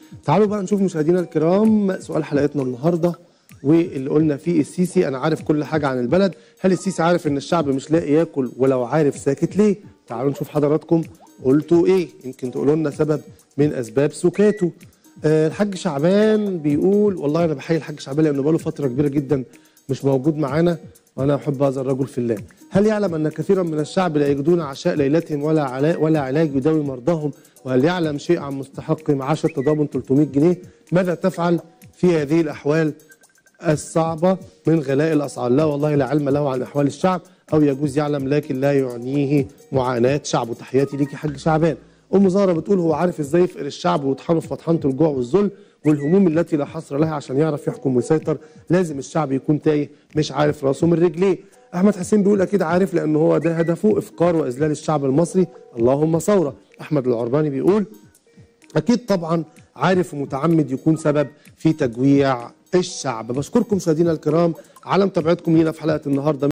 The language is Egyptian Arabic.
تعالوا بقى نشوف مشاهدينا الكرام سؤال حلقتنا النهارده واللي قلنا فيه السيسي انا عارف كل حاجه عن البلد هل السيسي عارف ان الشعب مش لاقي ياكل ولو عارف ساكت ليه تعالوا نشوف حضراتكم قلتوا ايه يمكن تقولوا لنا سبب من اسباب سكاته آه الحاج شعبان بيقول والله انا بحيي الحاج شعبان لانه بقاله فتره كبيره جدا مش موجود معانا وانا احب هذا الرجل في الله هل يعلم ان كثيرا من الشعب لا يجدون عشاء ليلتهم ولا علاء ولا علاج يداوي مرضاهم وهل يعلم شيء عن مستحق معاش التضامن 300 جنيه ماذا تفعل في هذه الاحوال الصعبة من غلاء الأسعار لا والله لا علم له عن أحوال الشعب أو يجوز يعلم لكن لا يعنيه معاناة شعبه تحياتي ليك يا حاج شعبان أم زهرة بتقول هو عارف إزاي يفقر الشعب ويطحنه في مطحنة الجوع والذل والهموم التي لا حصر لها عشان يعرف يحكم ويسيطر لازم الشعب يكون تايه مش عارف راسه من رجليه احمد حسين بيقول اكيد عارف لان هو ده هدفه افقار واذلال الشعب المصري اللهم ثوره احمد العرباني بيقول اكيد طبعا عارف ومتعمد يكون سبب في تجويع الشعب بشكركم مشاهدينا الكرام على متابعتكم لينا في حلقه النهارده